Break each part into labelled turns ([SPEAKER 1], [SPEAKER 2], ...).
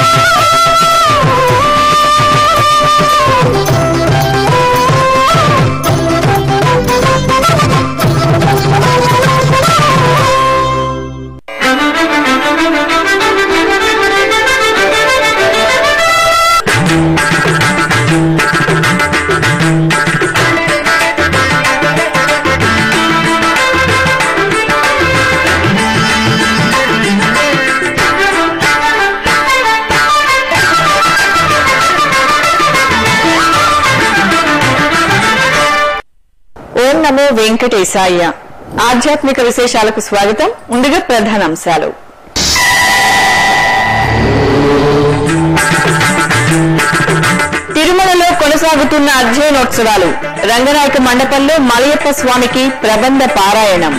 [SPEAKER 1] ఓం నమో వెంకటేశాయ ఆధ్యాత్మిక విశేషాలకు స్వాగతం ముందుగా ప్రధాన అంశాలు తిరుమలలో కొనసాగుతున్న అధ్యయనోత్సవాలు రంగనాయక మండపంలో మలయప్ప స్వామికి ప్రబంధ పారాయణం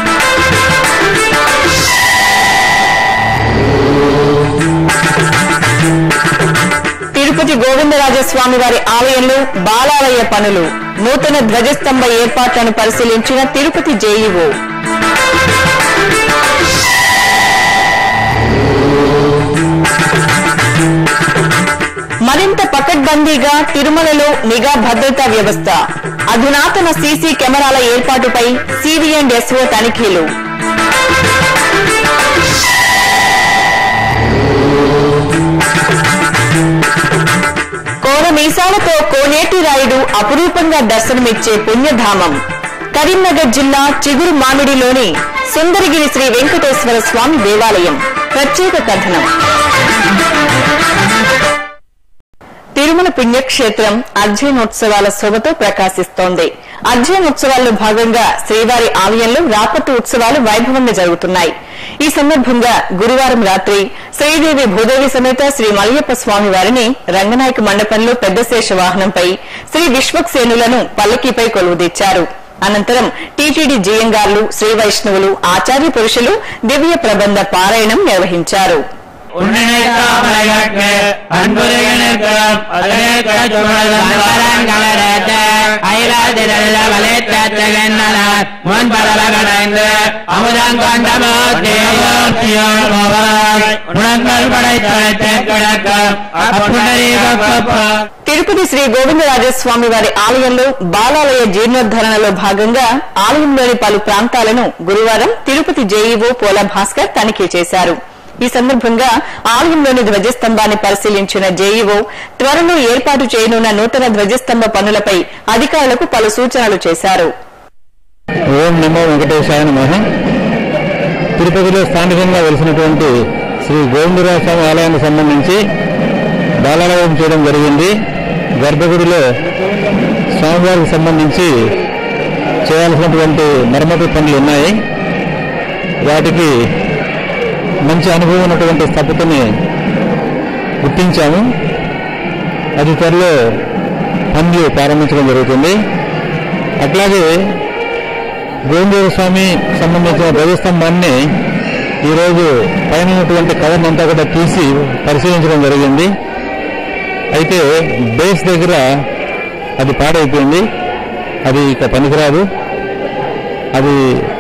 [SPEAKER 1] తిరుపతి గోవిందరాజస్వామి వారి ఆలయంలో బాలాలయ పనులు నూతన ధ్వజస్తంభ ఏర్పాట్లను పరిశీలించిన తిరుపతి జేఈఓ మరింత పకడ్బందీగా తిరుమలలో నిఘా భద్రతా వ్యవస్థ అధునాతన సీసీ కెమెరాల ఏర్పాటుపై సివిఎండ్ ఎస్ఓ తనిఖీలు కోన మీసాలతో కోనేటి రాయుడు అపురూపంగా దర్శనమిచ్చే పుణ్యధామం కరీంనగర్ జిల్లా చిగురు మామిడిలోని సుందరగిరి శ్రీ వెంకటేశ్వర స్వామి దేవాలయం ప్రత్యేక కథనం తిరుమల పుణ్యక్షేత్రం అధ్యయనోత్సవాల శోభతో ప్రకాశిస్తోంది అధ్యయనోత్సవాల్లో భాగంగా శ్రీవారి ఆలయంలో రాపత్తు ఉత్సవాలు వైభవంగా జరుగుతున్నాయి ఈ సందర్భంగా గురువారం రాత్రి శ్రీదేవి భూదేవి సమేత శ్రీ మలయప్ప స్వామి వారిని రంగనాయక మండపంలో పెద్దశేష వాహనంపై శ్రీ విశ్వక్సేనులను పల్లకీపై కొలువుదీర్చారు అనంతరం టీటీడీ జీఎంగార్లు శ్రీ వైష్ణవులు ఆచార్య పురుషులు దివ్య ప్రబంధ పారాయణం నిర్వహించారు
[SPEAKER 2] உன்னினைக்காமலையற்கு அன்புரையனுக்கு அதனைக்க சுமதன் கலரத்த அயலாதிரல்ல வலைத்தகன்னல முன் பரவ கடைந்து அமுதம் கொண்ட உணங்கள் படைத்த கிடக்க அப்புணரீக
[SPEAKER 1] తిరుపతి శ్రీ గోవిందరాజస్వామి వారి ఆలయంలో బాలాలయ జీర్ణోద్ధరణలో భాగంగా ఆలయంలోని పలు ప్రాంతాలను గురువారం తిరుపతి జేఈఓ పోల భాస్కర్ తనిఖీ చేశారు ఈ సందర్భంగా ఆలయంలోని ధ్వజస్తంభాన్ని పరిశీలించిన జేఈఓ త్వరలో ఏర్పాటు చేయనున్న నూతన ధ్వజస్తంభ పనులపై అధికారులకు పలు సూచనలు చేశారు
[SPEAKER 3] ఓం నమో వెంకటేశాయ నమ తిరుపతిలో స్థానికంగా వెలిసినటువంటి శ్రీ గోవిందరాజ స్వామి ఆలయానికి సంబంధించి బాలాలయం చేయడం జరిగింది గర్భగుడిలో స్వామివారికి సంబంధించి చేయాల్సినటువంటి మరమ్మతు పనులు ఉన్నాయి వాటికి మంచి అనుభవం ఉన్నటువంటి స్థపతిని గుర్తించాము అది త్వరలో పనులు ప్రారంభించడం జరుగుతుంది అట్లాగే గోవిందేశ్వర స్వామి సంబంధించిన ధ్వజస్తంభాన్ని ఈరోజు పైన ఉన్నటువంటి కవర్ని అంతా కూడా తీసి పరిశీలించడం జరిగింది అయితే బేస్ దగ్గర అది పాడైపోయింది అది ఇక పనికిరాదు అది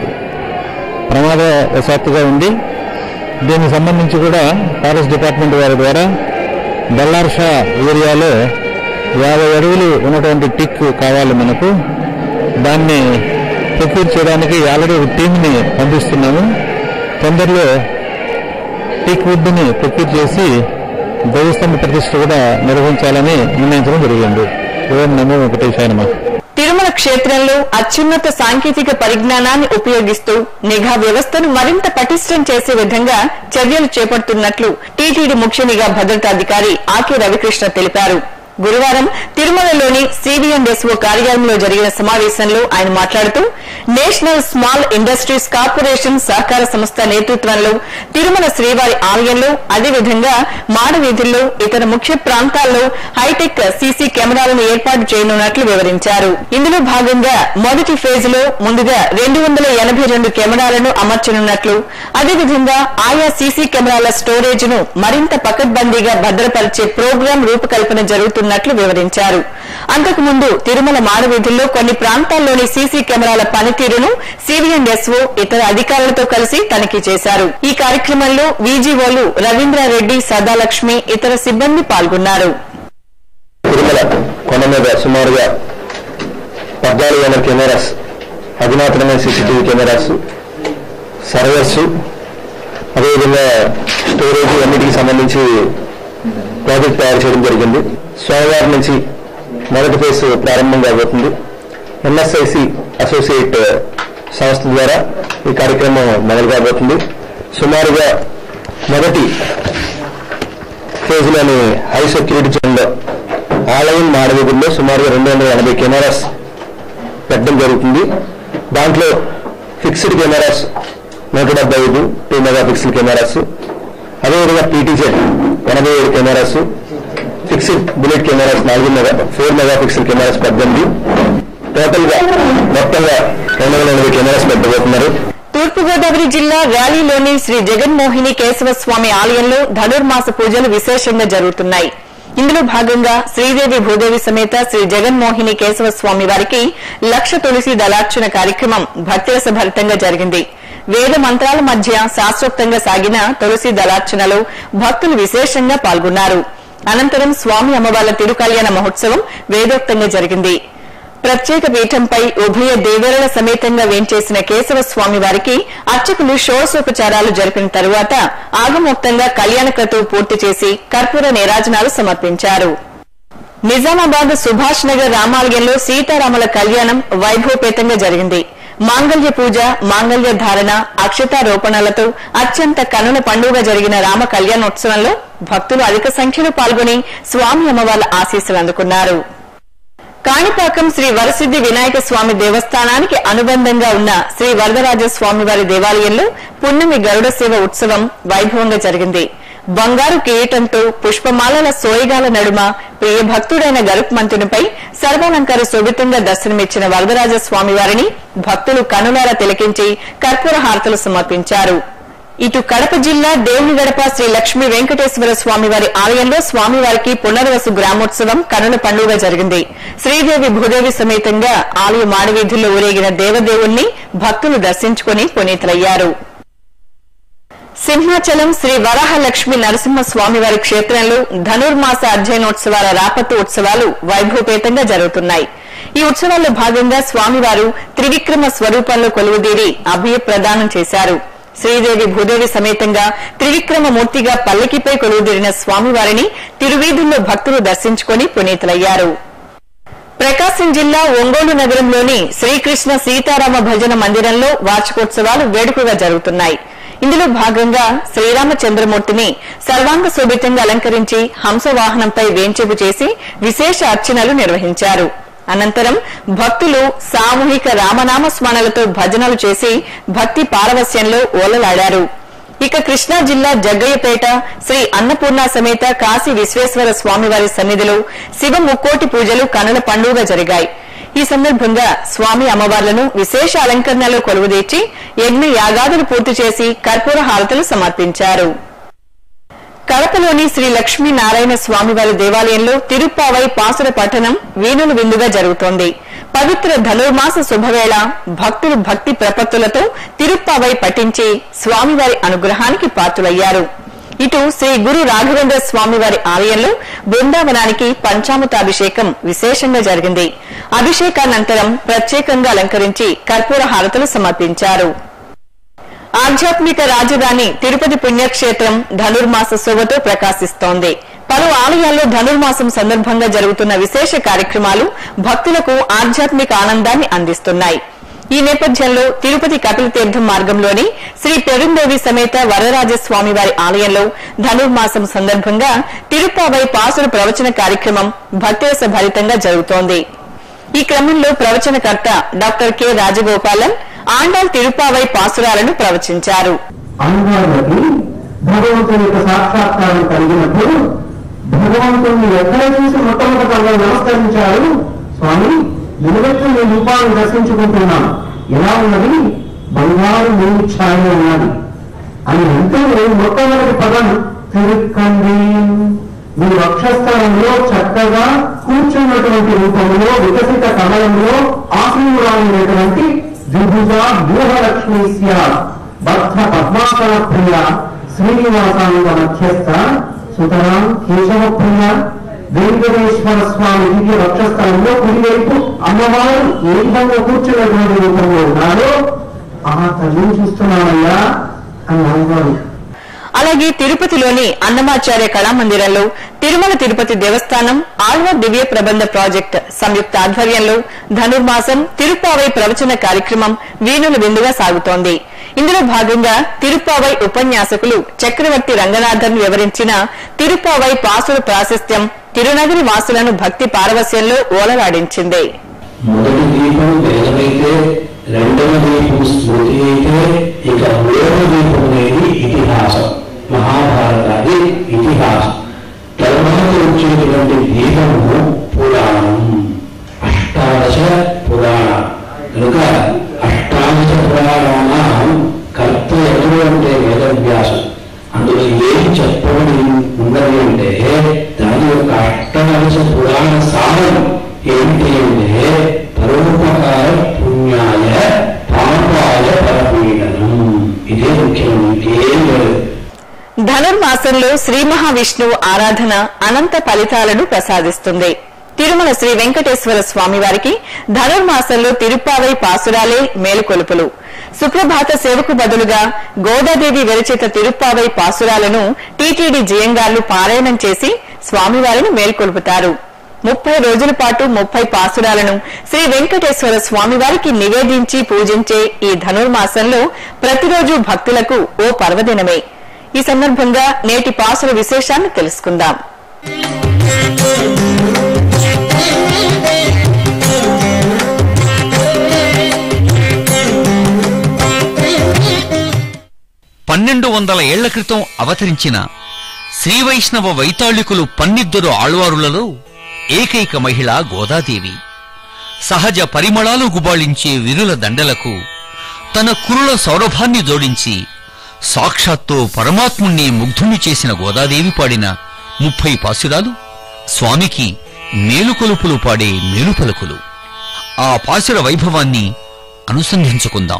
[SPEAKER 3] ప్రమాదవశాత్తుగా ఉంది దీనికి సంబంధించి కూడా ఫారెస్ట్ డిపార్ట్మెంట్ వారి ద్వారా బల్లార్షా ఏరియాలో యాభై అడుగులు ఉన్నటువంటి టిక్ కావాలి మనకు దాన్ని ప్రొక్యూర్ చేయడానికి ఆల్రెడీ ఒక టీంని పంపిస్తున్నాము తొందరలో టిక్ వుడ్ని ప్రొక్యూర్ చేసి ధ్వజస్తంభ ప్రతిష్ఠ కూడా నిర్వహించాలని నిర్ణయించడం జరిగింది ఓం నమో వెంకటేశాయ నమః
[SPEAKER 1] తిరుమల క్షేత్రంలో అత్యున్నత సాంకేతిక పరిజ్ఞానాన్ని ఉపయోగిస్తూ నిఘా వ్యవస్థను మరింత పటిష్టం చేసే విధంగా చర్యలు చేపడుతున్నట్లు టీటీడీ ముఖ్య నిఘా భద్రతాధికారి ఆకే రవికృష్ణ తెలిపారు గురువారం తిరుమలలోని సిబిఎంఎస్ఓ కార్యాలయంలో జరిగిన సమావేశంలో ఆయన మాట్లాడుతూ నేషనల్ స్మాల్ ఇండస్ట్రీస్ కార్పొరేషన్ సహకార సంస్థ నేతృత్వంలో తిరుమల శ్రీవారి ఆలయంలో అదేవిధంగా మాడవీధుల్లో ఇతర ముఖ్య ప్రాంతాల్లో హైటెక్ సీసీ కెమెరాలను ఏర్పాటు చేయనున్నట్లు వివరించారు ఇందులో భాగంగా మొదటి ఫేజ్ లో ముందుగా రెండు వందల ఎనభై రెండు కెమెరాలను అమర్చనున్నట్లు అదేవిధంగా ఆయా సీసీ కెమెరాల స్టోరేజ్ ను మరింత పకడ్బందీగా భద్రపరిచే ప్రోగ్రాం రూపకల్పన జరుగుతున్నట్లు చేస్తున్నట్లు వివరించారు అంతకుముందు తిరుమల మాడవీధుల్లో కొన్ని ప్రాంతాల్లోని సీసీ కెమెరాల పనితీరును సివిఎంఎస్ఓ ఇతర అధికారులతో కలిసి తనిఖీ చేశారు ఈ కార్యక్రమంలో వీజీఓలు రవీంద్రారెడ్డి సదాలక్ష్మి ఇతర సిబ్బంది పాల్గొన్నారు
[SPEAKER 4] తిరుమల కొండ మీద సుమారుగా పద్నాలుగు వందల కెమెరాస్ అధునాతనమైన సీసీటీవీ కెమెరాస్ సర్వర్స్ అదేవిధంగా స్టోరేజ్ అన్నిటికి సంబంధించి ప్రాజెక్ట్ తయారు చేయడం జరిగింది సోమవారం నుంచి మొదటి ఫేజ్ ప్రారంభం కాబోతుంది ఎన్ఎస్ఐసి అసోసియేట్ సంస్థ ద్వారా ఈ కార్యక్రమం మొదలు కాబోతుంది సుమారుగా మొదటి ఫేజ్లోని హై సెక్యూరిటీ జోన్లో ఆలయం మాడవీధుల్లో సుమారుగా రెండు వందల ఎనభై కెమెరాస్ పెట్టడం జరుగుతుంది దాంట్లో ఫిక్స్డ్ కెమెరాస్ నూట డెబ్బై ఐదు టూ మెగా పిక్సెల్ కెమెరాస్ అదేవిధంగా పీటీజెడ్ ఎనభై ఏడు కెమెరాస్ ఫిక్స్డ్ బుల్లెట్ కెమెరాస్ నాలుగు mega four megapixel cameras పద్దెనిమిది టోటల్గా మొత్తంగా రెండు వందల ఎనభై కెమెరాస్ పెట్టబోతున్నారు
[SPEAKER 1] తూర్పుగోదావరి జిల్లా ర్యాలీలోని శ్రీ జగన్మోహిని కేశవ స్వామి ఆలయంలో ధనుర్మాస పూజలు విశేషంగా జరుగుతున్నాయి ఇందులో భాగంగా శ్రీదేవి భూదేవి సమేత శ్రీ జగన్మోహిని కేశవ స్వామి వారికి లక్ష తులసి దళార్చన కార్యక్రమం భక్తిరస భరితంగా జరిగింది వేద మంత్రాల మధ్య శాస్త్రోక్తంగా సాగిన తులసి దళార్చనలో భక్తులు విశేషంగా పాల్గొన్నారు అనంతరం స్వామి అమ్మవార్ల తిరుకల్యాణ మహోత్సవం వేదోక్తంగా జరిగింది ప్రత్యేక పీఠంపై ఉభయ దేవేరుల సమేతంగా వేంచేసిన కేశవ స్వామి వారికి అర్చకులు షోడశోపచారాలు జరిపిన తరువాత ఆగమోక్తంగా కళ్యాణ క్రతువు పూర్తి చేసి కర్పూర నీరాజనాలు సమర్పించారు నిజామాబాద్ సుభాష్ నగర్ రామాలయంలో సీతారాముల కళ్యాణం వైభవపేతంగా జరిగింది మాంగళ్య పూజ మాంగళ్య ధారణ అక్షతారోపణలతో అత్యంత కనుల పండుగ జరిగిన రామ కళ్యాణోత్సవంలో భక్తులు అధిక సంఖ్యలో పాల్గొని స్వామి అమ్మవార్ల ఆశీస్సులు అందుకున్నారు కాణిపాకం శ్రీ వరసిద్ది వినాయక స్వామి దేవస్థానానికి అనుబంధంగా ఉన్న శ్రీ వరదరాజ స్వామివారి దేవాలయంలో పున్నమి గరుడ సేవ ఉత్సవం వైభవంగా జరిగింది బంగారు కిరీటంతో పుష్పమాలల సోయగాల నడుమ ప్రియ భక్తుడైన గరుత్మంతునిపై సర్వాలంకార శోభితంగా దర్శనమిచ్చిన వరదరాజ స్వామివారిని భక్తులు కనులారా తిలకించి కర్పూర హారతలు సమర్పించారు ఇటు కడప జిల్లా దేవుని గడప శ్రీ లక్ష్మీ వెంకటేశ్వర స్వామివారి ఆలయంలో స్వామివారికి పునర్వసు గ్రామోత్సవం కనుల పండుగ జరిగింది శ్రీదేవి భూదేవి సమేతంగా ఆలయ మాడవీధుల్లో ఊరేగిన దేవదేవుణ్ణి భక్తులు దర్శించుకుని పునీతులయ్యారు సింహాచలం శ్రీ వరాహలక్ష్మి నరసింహ స్వామివారి క్షేత్రంలో ధనుర్మాస అధ్యయనోత్సవాల రాపత్తు ఉత్సవాలు వైభవపేతంగా జరుగుతున్నాయి ఈ ఉత్సవాల్లో భాగంగా స్వామివారు త్రివిక్రమ స్వరూపంలో కొలువుదీరి అభయ ప్రదానం చేశారు శ్రీదేవి భూదేవి సమేతంగా త్రివిక్రమ మూర్తిగా పల్లకిపై కొలువుదీరిన స్వామివారిని తిరువీధుల్లో భక్తులు దర్శించుకుని పునీతులయ్యారు ప్రకాశం జిల్లా ఒంగోలు నగరంలోని శ్రీకృష్ణ సీతారామ భజన మందిరంలో వార్షికోత్సవాలు వేడుకగా జరుగుతున్నాయి ఇందులో భాగంగా శ్రీరామచంద్రమూర్తిని సర్వాంగ శోభితంగా అలంకరించి హంసవాహనంపై వేంచేపు చేసి విశేష అర్చనలు నిర్వహించారు అనంతరం భక్తులు సామూహిక రామనామ స్మరణలతో భజనలు చేసి భక్తి పారవస్యంలో ఓలలాడారు ఇక కృష్ణా జిల్లా జగ్గయ్యపేట శ్రీ అన్నపూర్ణ సమేత కాశీ విశ్వేశ్వర స్వామివారి సన్నిధిలో శివ ముక్కోటి పూజలు కనుల పండుగ జరిగాయి ఈ సందర్భంగా స్వామి అమ్మవార్లను విశేష అలంకరణలో కొలువుదీర్చి యజ్ఞ యాగాదులు పూర్తి చేసి కర్పూర హారతులు సమర్పించారు కడపలోని శ్రీ లక్ష్మీ నారాయణ స్వామివారి దేవాలయంలో తిరుప్పావై పాసుర పఠనం వీణులు విందుగా జరుగుతోంది పవిత్ర ధనుర్మాస శుభవేళ భక్తులు భక్తి ప్రపత్తులతో తిరుప్పావై పఠించి స్వామివారి అనుగ్రహానికి పాత్రులయ్యారు ఇటు శ్రీ గురు రాఘవేంద్ర స్వామివారి ఆలయంలో బృందావనానికి పంచామృతాభిషేకం విశేషంగా జరిగింది అభిషేకానంతరం ప్రత్యేకంగా అలంకరించి కర్పూర హారతులు సమర్పించారు ఆధ్యాత్మిక రాజధాని తిరుపతి పుణ్యక్షేత్రం ధనుర్మాస శోభతో ప్రకాశిస్తోంది పలు ఆలయాల్లో ధనుర్మాసం సందర్భంగా జరుగుతున్న విశేష కార్యక్రమాలు భక్తులకు ఆధ్యాత్మిక ఆనందాన్ని అందిస్తున్నాయి ఈ నేపథ్యంలో తిరుపతి కపిల తీర్థం మార్గంలోని శ్రీ పెరుందేవి సమేత వరరాజస్వామి వారి ఆలయంలో ధనుర్మాసం సందర్భంగా తిరుప్పావై పాసుల ప్రవచన కార్యక్రమం భక్తిరస భరితంగా జరుగుతోంది ఈ క్రమంలో ప్రవచనకర్త డాక్టర్ కె రాజగోపాలన్ ఆండాల్ తిరుప్పావై పాసురాలను ప్రవచించారు
[SPEAKER 5] అనుభవానికి భగవంతుని యొక్క సాక్షాత్కారం కలిగినప్పుడు భగవంతుని ఎక్కడ చూసి మొట్టమొదటిగా నమస్కరించారు స్వామి నిలబెట్టి నీ రూపాన్ని దర్శించుకుంటున్నాను ఎలా ఉన్నది బంగారు నీళ్ళు ఛాయ ఉన్నది అని వెంటనే మొట్టమొదటి పదం తిరుక్కండి మీ వక్షస్థలంలో చక్కగా కూర్చున్నటువంటి రూపంలో వికసిత కమలంలో ఆశీర్వాదమైనటువంటి ద్విభుజ వ్యూహలక్ష్మీ స్యాత్ భక్త పద్మాసన ప్రియ శ్రీనివాసాంగ మధ్యస్థ సుతరాం కేశవ ప్రియ వెంకటేశ్వర స్వామి దివ్య వక్షస్థలంలో కుడివైపు అమ్మవారు ఏ విధంగా కూర్చున్నటువంటి రూపంలో ఉన్నారో ఆ తల్లిని చూస్తున్నామయ్యా అని అమ్మవారు
[SPEAKER 1] అలాగే తిరుపతిలోని అన్నమాచార్య కళామందిరంలో తిరుమల తిరుపతి దేవస్థానం ఆళ్వార్ దివ్య ప్రబంధ ప్రాజెక్ట్ సంయుక్త ఆధ్వర్యంలో ధనుర్మాసం తిరుప్పావై ప్రవచన కార్యక్రమం వీణుల విందుగా సాగుతోంది ఇందులో భాగంగా తిరుప్పావై ఉపన్యాసకులు చక్రవర్తి రంగనాథన్ వివరించిన తిరుప్పావై పాసుల ప్రాశస్త్యం తిరునగరి వాసులను భక్తి పారవస్యంలో ఓలలాడించింది
[SPEAKER 6] మొదటి దీపం వేదమైతే రెండవ దీపం స్మృతి అయితే ఇక మూడవ దీపం అనేది ఇతిహాసం మహాభారతాది ఇతిహాసం తర్వాత వచ్చేటువంటి దీపము పురాణం అష్టాదశ పురాణ కనుక అష్టాదశ పురాణానం కర్త ఎవరు అంటే వేదవ్యాసం అందులో ఏమి చెప్పబడి ఉన్నది అంటే దాని యొక్క అష్టాదశ పురాణ సారం ఏమిటి అంటే పరోపకార పుణ్యాయ పాపాయ పరపీడనం ఇదే ముఖ్యం ఇంకేం లేదు
[SPEAKER 1] ధనుర్మాసంలో శ్రీ మహావిష్ణువు ఆరాధన అనంత ఫలితాలను ప్రసాదిస్తుంది తిరుమల శ్రీ వెంకటేశ్వర స్వామి వారికి ధనుర్మాసంలో తిరుప్పావై పాసురాలే మేలుకొలుపులు సుప్రభాత సేవకు బదులుగా గోదాదేవి విరచిత తిరుప్పావై పాసురాలను టీటీడీ జియంగార్లు పారాయణం చేసి స్వామివారిని మేల్కొలుపుతారు ముప్పై రోజుల పాటు ముప్పై పాసురాలను శ్రీ వెంకటేశ్వర స్వామివారికి నివేదించి పూజించే ఈ ధనుర్మాసంలో ప్రతిరోజు భక్తులకు ఓ పర్వదినమే ఈ సందర్భంగా నేటి పాసుల విశేషాన్ని తెలుసుకుందాం
[SPEAKER 7] పన్నెండు వందల ఏళ్ల క్రితం అవతరించిన శ్రీవైష్ణవ వైతాళికులు పన్నిద్దరు ఆళ్వారులలో ఏకైక మహిళ గోదాదేవి సహజ పరిమళాలు గుబాళించే విరుల దండలకు తన కురుల సౌరభాన్ని జోడించి సాక్షాత్తు పరమాత్ముణ్ణి ముగ్ధుణ్ణి చేసిన గోదాదేవి పాడిన ముప్పై పాసురాలు స్వామికి మేలుకొలుపులు పాడే మేలుపలుకులు ఆ పాసుర వైభవాన్ని అనుసంధించుకుందాం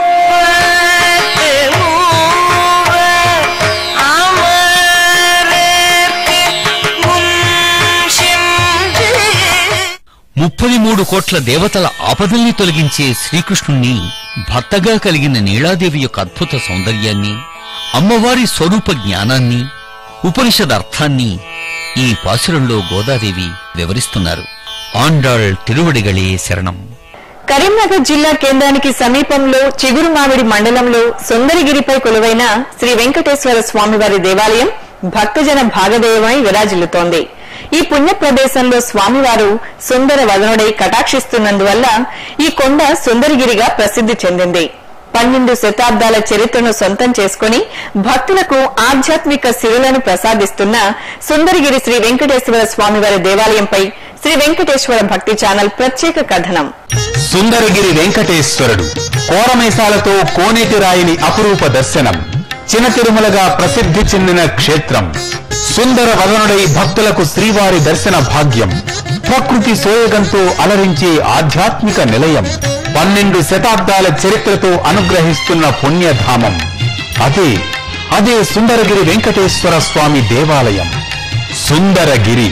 [SPEAKER 7] ముప్పది మూడు కోట్ల దేవతల ఆపదల్ని తొలగించే శ్రీకృష్ణుణ్ణి భర్తగా కలిగిన నీళాదేవి యొక్క అద్భుత సౌందర్యాన్ని అమ్మవారి స్వరూప జ్ఞానాన్ని ఉపనిషద్ అర్థాన్ని ఈ పాసురంలో గోదాదేవి వివరిస్తున్నారు ఆండాళ్ తిరువడిగళే శరణం
[SPEAKER 1] కరీంనగర్ జిల్లా కేంద్రానికి సమీపంలో చిగురు మామిడి మండలంలో సుందరగిరిపై కొలువైన శ్రీ వెంకటేశ్వర స్వామివారి దేవాలయం భక్తజన భాగదేవమై విరాజిల్లుతోంది ఈ పుణ్య ప్రదేశంలో స్వామివారు సుందర వదనుడై కటాక్షిస్తున్నందువల్ల ఈ కొండ సుందరగిరిగా ప్రసిద్ధి చెందింది పన్నెండు శతాబ్దాల చరిత్రను సొంతం చేసుకుని భక్తులకు ఆధ్యాత్మిక శివులను ప్రసాదిస్తున్న సుందరగిరి శ్రీ వెంకటేశ్వర స్వామివారి దేవాలయంపై శ్రీ వెంకటేశ్వర భక్తి ఛానల్ ప్రత్యేక కథనం
[SPEAKER 8] సుందరగిరి వెంకటేశ్వరుడు కోరమేసాలతో కోనేటి రాయిని అపురూప దర్శనం చిన్న తిరుమలగా ప్రసిద్ధి చెందిన క్షేత్రం సుందర వదనుడై భక్తులకు శ్రీవారి దర్శన భాగ్యం ప్రకృతి సోయగంతో అలరించే ఆధ్యాత్మిక నిలయం పన్నెండు శతాబ్దాల చరిత్రతో అనుగ్రహిస్తున్న పుణ్యధామం అదే అదే సుందరగిరి వెంకటేశ్వర స్వామి దేవాలయం సుందరగిరి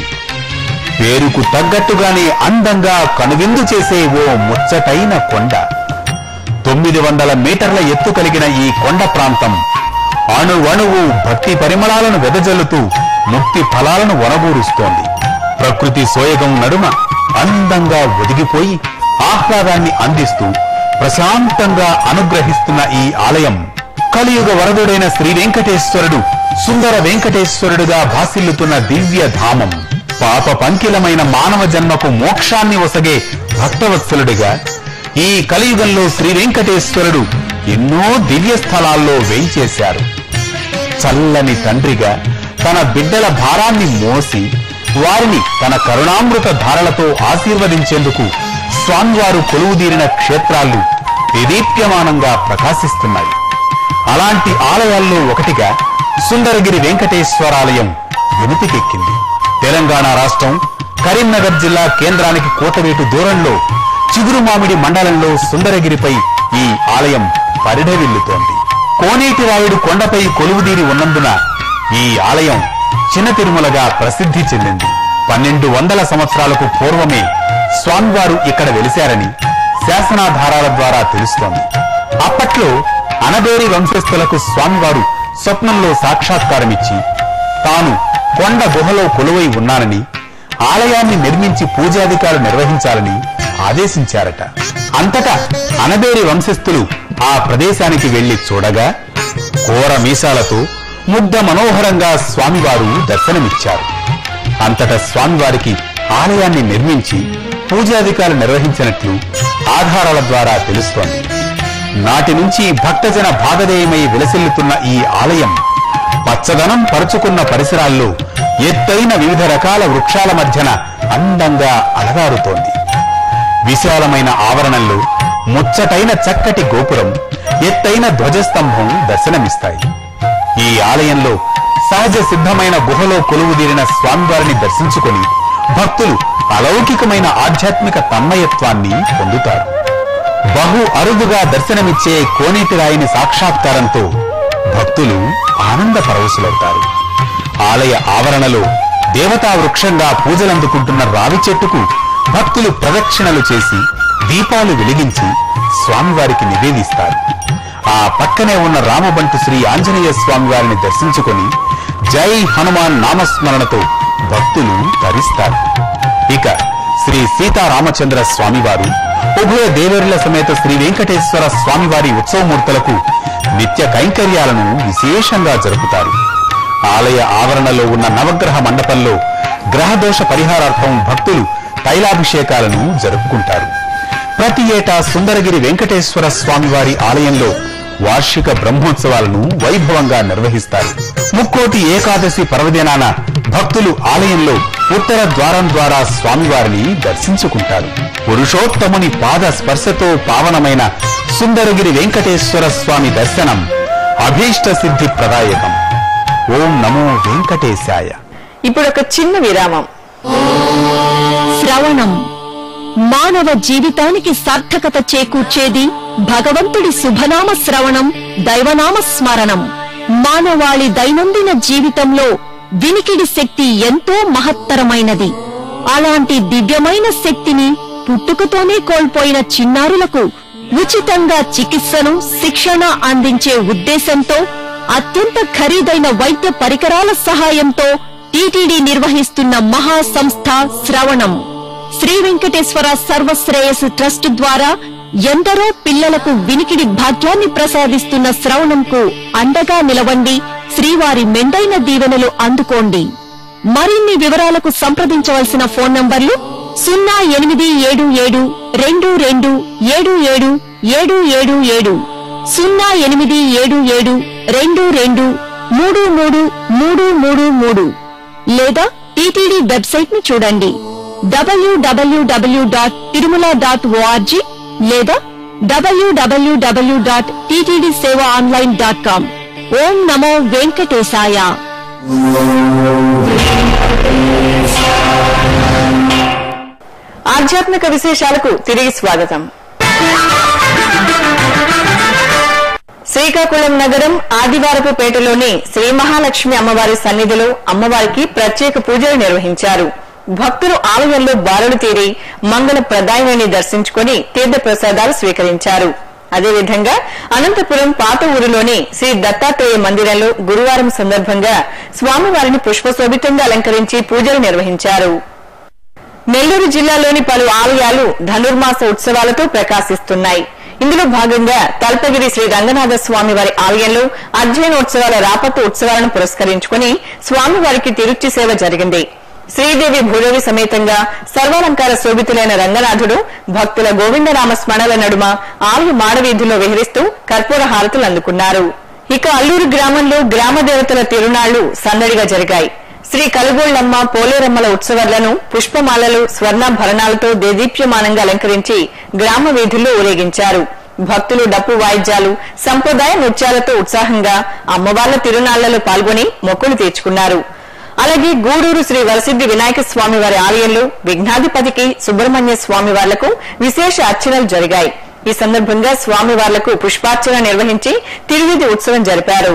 [SPEAKER 8] పేరుకు తగ్గట్టుగానే అందంగా కనువిందు చేసే ఓ ముచ్చటైన కొండ తొమ్మిది వందల మీటర్ల ఎత్తు కలిగిన ఈ కొండ ప్రాంతం అణువణువు భక్తి పరిమళాలను వెదజల్లుతూ ముక్తి ఫలాలను వనబూరుస్తోంది ప్రకృతి సోయగం నడుమ అందంగా ఒదిగిపోయి ఆహ్లాదాన్ని అందిస్తూ ప్రశాంతంగా అనుగ్రహిస్తున్న ఈ ఆలయం కలియుగ వరదుడైన శ్రీ వెంకటేశ్వరుడు సుందర వెంకటేశ్వరుడుగా భాసిల్లుతున్న దివ్య ధామం పాప పంకిలమైన మానవ జన్మకు మోక్షాన్ని ఒసగే భక్తవత్సలుడిగా ఈ కలియుగంలో శ్రీ వెంకటేశ్వరుడు ఎన్నో దివ్య స్థలాల్లో వేయించేశారు చల్లని తండ్రిగా తన బిడ్డల భారాన్ని మోసి వారిని తన కరుణామృత ధారలతో ఆశీర్వదించేందుకు స్వామివారు కొలువుదీరిన క్షేత్రాలు దేదీప్యమానంగా ప్రకాశిస్తున్నాయి అలాంటి ఆలయాల్లో ఒకటిగా సుందరగిరి వెంకటేశ్వరాలయం వినుతికెక్కింది తెలంగాణ రాష్ట్రం కరీంనగర్ జిల్లా కేంద్రానికి కోటవేటు దూరంలో చిగురు మామిడి మండలంలో సుందరగిరిపై ఈ ఆలయం పరిఢవిల్లుతోంది కోనేటి రాయుడు కొండపై కొలువుదీరి ఉన్నందున ఈ ఆలయం చిన్న తిరుమలగా ప్రసిద్ధి చెందింది పన్నెండు వందల సంవత్సరాలకు పూర్వమే స్వామివారు ఇక్కడ వెలిశారని శాసనాధారాల ద్వారా తెలుస్తోంది అప్పట్లో అనబేరి వంశస్థులకు స్వామివారు స్వప్నంలో సాక్షాత్కారమిచ్చి తాను కొండ గుహలో కొలువై ఉన్నానని ఆలయాన్ని నిర్మించి పూజాధికారులు నిర్వహించాలని ఆదేశించారట అంతటా అనబేరి వంశస్థులు ఆ ప్రదేశానికి వెళ్లి చూడగా ఘోర మీసాలతో ముగ్ధ మనోహరంగా స్వామివారు దర్శనమిచ్చారు అంతటా స్వామివారికి ఆలయాన్ని నిర్మించి పూజాధికారులు నిర్వహించినట్లు ఆధారాల ద్వారా తెలుస్తోంది నాటి నుంచి భక్తజన భాగధేయమై విలసిల్లుతున్న ఈ ఆలయం పచ్చదనం పరుచుకున్న పరిసరాల్లో ఎత్తైన వివిధ రకాల వృక్షాల మధ్యన అందంగా అలగారుతోంది విశాలమైన ఆవరణంలో ముచ్చటైన చక్కటి గోపురం ఎత్తైన ధ్వజస్తంభం దర్శనమిస్తాయి ఈ ఆలయంలో సహజ సిద్ధమైన గుహలో కొలువుదీరిన స్వామివారిని దర్శించుకొని భక్తులు అలౌకికమైన ఆధ్యాత్మిక తన్మయత్వాన్ని పొందుతారు బహు అరుదుగా దర్శనమిచ్చే కోనేటి రాయిని సాక్షాత్కారంతో భక్తులు ఆనంద పరవశులవుతారు ఆలయ ఆవరణలో దేవతా వృక్షంగా పూజలందుకుంటున్న రావి చెట్టుకు భక్తులు ప్రదక్షిణలు చేసి దీపాలు వెలిగించి స్వామివారికి నివేదిస్తారు ఆ పక్కనే ఉన్న రామబంటు శ్రీ ఆంజనేయ స్వామివారిని దర్శించుకొని జై హనుమాన్ నామస్మరణతో భక్తులు తరిస్తారు ఇక శ్రీ సీతారామచంద్ర స్వామివారు ఉభయ దేవేరుల సమేత శ్రీ వెంకటేశ్వర స్వామివారి ఉత్సవమూర్తులకు నిత్య కైంకర్యాలను విశేషంగా జరుపుతారు ఆలయ ఆవరణలో ఉన్న నవగ్రహ మండపంలో గ్రహదోష పరిహారార్థం భక్తులు తైలాభిషేకాలను జరుపుకుంటారు ప్రతి ఏటా సుందరగిరి వెంకటేశ్వర స్వామివారి ఆలయంలో వార్షిక బ్రహ్మోత్సవాలను వైభవంగా నిర్వహిస్తారు ముక్కోటి ఏకాదశి పర్వదినాన భక్తులు ఆలయంలో ఉత్తర ద్వారం ద్వారా స్వామివారిని దర్శించుకుంటారు పురుషోత్తముని పాద స్పర్శతో పావనమైన సుందరగిరి వెంకటేశ్వర స్వామి దర్శనం అభీష్ట సిద్ధి ప్రదాయకం ఓం నమో వెంకటేశాయ
[SPEAKER 1] ఇప్పుడు ఒక చిన్న విరామం
[SPEAKER 9] శ్రవణం మానవ జీవితానికి సార్థకత చేకూర్చేది భగవంతుడి శుభనామ శ్రవణం దైవనామ స్మరణం మానవాళి దైనందిన జీవితంలో వినికిడి శక్తి ఎంతో మహత్తరమైనది అలాంటి దివ్యమైన శక్తిని పుట్టుకతోనే కోల్పోయిన చిన్నారులకు ఉచితంగా చికిత్సను శిక్షణ అందించే ఉద్దేశంతో అత్యంత ఖరీదైన వైద్య పరికరాల సహాయంతో టీటీడీ నిర్వహిస్తున్న మహా సంస్థ శ్రవణం శ్రీ వెంకటేశ్వర సర్వశ్రేయస్ ట్రస్ట్ ద్వారా ఎందరో పిల్లలకు వినికిడి భాగ్యాన్ని ప్రసాదిస్తున్న శ్రవణంకు అండగా నిలవండి శ్రీవారి మెండైన దీవెనలు అందుకోండి మరిన్ని వివరాలకు సంప్రదించవలసిన ఫోన్ నంబర్లు సున్నా ఎనిమిది ఏడు ఏడు రెండు రెండు ఏడు ఏడు ఏడు ఏడు ఏడు సున్నా ఎనిమిది ఏడు ఏడు రెండు రెండు మూడు మూడు మూడు మూడు మూడు లేదా టీటీడీ వెబ్సైట్ ని చూడండి WWW dot Tirumala dot ORG లేదా WWW dot TTD Seva online dot com ఓం నమో వెంకటేశాయ
[SPEAKER 1] ఆధ్యాత్మిక విశేషాలకు తిరిగి స్వాగతం శ్రీకాకుళం నగరం ఆదివారపు పేటలోని శ్రీ మహాలక్ష్మి అమ్మవారి సన్నిధిలో అమ్మవారికి ప్రత్యేక పూజలు నిర్వహించారు భక్తులు ఆలయంలో బారులు తీరి మంగళ ప్రదాయని దర్శించుకుని తీర్థ ప్రసాదాలు స్వీకరించారు అదేవిధంగా అనంతపురం పాత ఊరిలోని శ్రీ దత్తాత్రేయ మందిరంలో గురువారం సందర్భంగా స్వామివారిని పుష్పశోభితంగా అలంకరించి పూజలు నిర్వహించారు నెల్లూరు జిల్లాలోని పలు ఆలయాలు ధనుర్మాస ఉత్సవాలతో ప్రకాశిస్తున్నాయి ఇందులో భాగంగా తల్పగిరి శ్రీ రంగనాథ స్వామి వారి ఆలయంలో అధ్యయనోత్సవాల రాపత్తు ఉత్సవాలను పురస్కరించుకుని స్వామివారికి తిరుచి సేవ జరిగింది శ్రీదేవి భూదేవి సమేతంగా సర్వాలంకార శోభితులైన రంగనాథుడు భక్తుల గోవిందనామ స్మరణల నడుమ ఆలయ మాడవీధిలో విహరిస్తూ కర్పూర హారతులు అందుకున్నారు ఇక అల్లూరు గ్రామంలో గ్రామ దేవతల తిరునాళ్లు సందడిగా జరిగాయి శ్రీ కలుగోళ్లమ్మ పోలేరమ్మల ఉత్సవాలను పుష్పమాలలు స్వర్ణాభరణాలతో దేదీప్యమానంగా అలంకరించి గ్రామ వీధుల్లో ఊరేగించారు భక్తులు డప్పు వాయిద్యాలు సంప్రదాయ నృత్యాలతో ఉత్సాహంగా అమ్మవార్ల తిరునాళ్లలో పాల్గొని మొక్కులు తీర్చుకున్నారు అలాగే గూడూరు శ్రీ వరసిద్ది వినాయక స్వామి వారి ఆలయంలో విఘ్నాధిపతికి సుబ్రహ్మణ్య స్వామి వార్లకు విశేష అర్చనలు జరిగాయి ఈ సందర్భంగా స్వామి వార్లకు పుష్పార్చన నిర్వహించి తిరువిధి ఉత్సవం జరిపారు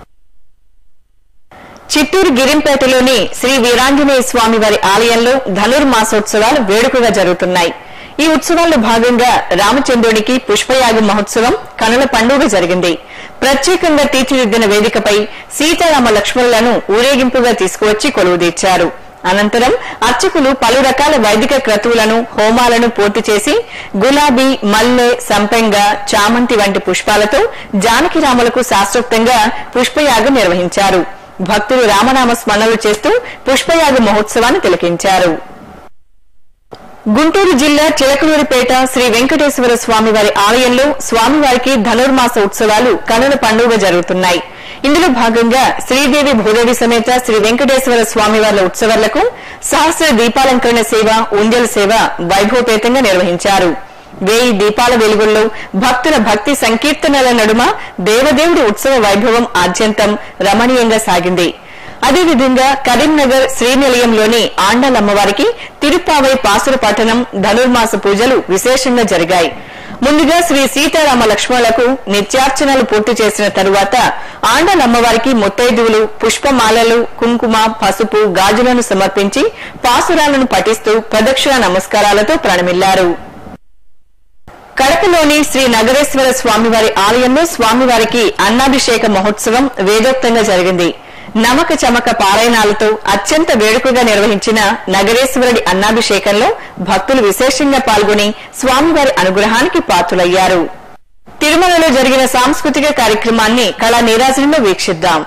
[SPEAKER 1] చిత్తూరు గిరింపేటలోని శ్రీ వీరాంజనేయ స్వామి వారి ఆలయంలో ధనుర్మాసోత్సవాలు వేడుకగా జరుగుతున్నాయి ఈ ఉత్సవాల్లో భాగంగా రామచంద్రుడికి పుష్పయాగ మహోత్సవం కనుల పండుగ జరిగింది ప్రత్యేకంగా తీర్చిదిద్దిన వేదికపై సీతారామ లక్ష్మణులను ఊరేగింపుగా తీసుకువచ్చి కొలువుదీర్చారు అనంతరం అర్చకులు పలు రకాల వైదిక క్రతువులను హోమాలను పూర్తి చేసి గులాబీ మల్లె సంపెంగ చామంతి వంటి పుష్పాలతో జానకిరాములకు శాస్త్రోక్తంగా పుష్పయాగం నిర్వహించారు భక్తులు రామనామ స్మరణలు చేస్తూ పుష్పయాగ మహోత్సవాన్ని తిలకించారు గుంటూరు జిల్లా చిలకలూరిపేట శ్రీ వెంకటేశ్వర స్వామి వారి ఆలయంలో స్వామివారికి ధనుర్మాస ఉత్సవాలు కనుల పండుగ జరుగుతున్నాయి ఇందులో భాగంగా శ్రీదేవి భూదేవి సమేత శ్రీ వెంకటేశ్వర స్వామివార్ల ఉత్సవాలకు సహస్ర దీపాలంకరణ సేవ ఉంజల్ సేవ వైభవపేతంగా నిర్వహించారు వేయి దీపాల వెలుగుల్లో భక్తుల భక్తి సంకీర్తనల నడుమ దేవదేవుడి ఉత్సవ వైభవం ఆద్యంతం రమణీయంగా సాగింది అదేవిధంగా కరీంనగర్ శ్రీనిలయంలోని ఆండలమ్మవారికి తిరుపావై పాసుర పఠనం ధనుర్మాస పూజలు విశేషంగా జరిగాయి ముందుగా శ్రీ సీతారామ లక్ష్మణులకు నిత్యార్చనలు పూర్తి చేసిన తరువాత ఆండలమ్మవారికి ముత్తైదువులు పుష్పమాలలు కుంకుమ పసుపు గాజులను సమర్పించి పాసురాలను పఠిస్తూ ప్రదక్షిణ నమస్కారాలతో ప్రణమిల్లారు కడపలోని శ్రీ నగరేశ్వర స్వామివారి ఆలయంలో స్వామివారికి అన్నాభిషేక మహోత్సవం వేదోక్తంగా జరిగింది నమక చమక పారాయణాలతో అత్యంత వేడుకగా నిర్వహించిన నగరేశ్వరుడి అన్నాభిషేకంలో భక్తులు విశేషంగా పాల్గొని స్వామివారి అనుగ్రహానికి పాత్రులయ్యారు తిరుమలలో జరిగిన సాంస్కృతిక కార్యక్రమాన్ని కళా నీరాజనంలో వీక్షిద్దాం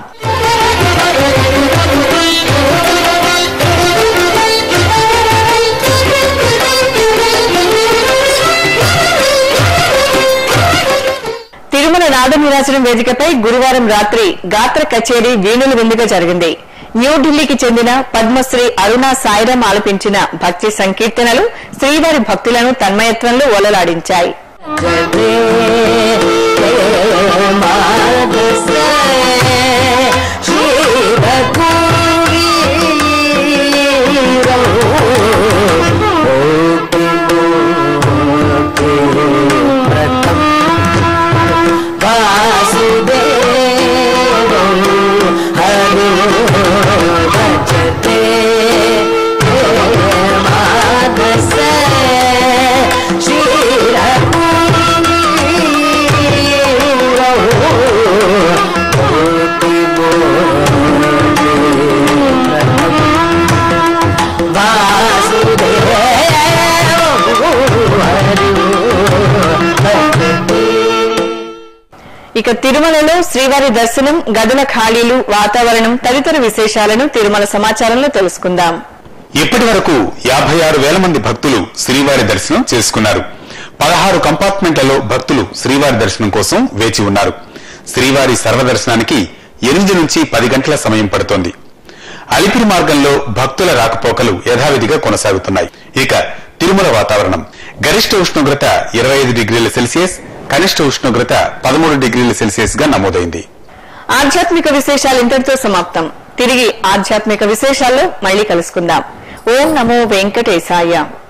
[SPEAKER 1] తిరుమల నాదనీరాజనం వేదికపై గురువారం రాత్రి గాత్ర కచేరీ వీణుల విందుగా జరిగింది న్యూఢిల్లీకి చెందిన పద్మశ్రీ అరుణ సాయిరాం ఆలపించిన భక్తి సంకీర్తనలు శ్రీవారి భక్తులను తన్మయత్వంలో ఓలలాడించాయి ఇక తిరుమలలో శ్రీవారి దర్శనం గదుల ఖాళీలు వాతావరణం తదితర విశేషాలను తిరుమల సమాచారంలో తెలుసుకుందాం
[SPEAKER 8] ఇప్పటి వరకు యాభై ఆరు వేల మంది భక్తులు శ్రీవారి దర్శనం చేసుకున్నారు పదహారు కంపార్ట్మెంట్లలో భక్తులు శ్రీవారి దర్శనం కోసం వేచి ఉన్నారు శ్రీవారి సర్వదర్శనానికి ఎనిమిది నుంచి పది గంటల సమయం పడుతోంది అలిపిరి మార్గంలో భక్తుల రాకపోకలు యథావిధిగా కొనసాగుతున్నాయి ఇక తిరుమల వాతావరణం గరిష్ట ఉష్ణోగ్రత ఇరవై ఐదు డిగ్రీల సెల్సియస్ కనిష్ట ఉష్ణోగ్రత పదమూడు డిగ్రీల సెల్సియస్ గా నమోదైంది
[SPEAKER 1] ఆధ్యాత్మిక విశేషాలు ఇంతటితో సమాప్తం తిరిగి ఆధ్యాత్మిక విశేషాల్లో మళ్ళీ కలుసుకుందాం ఓం నమో వెంకటేశాయ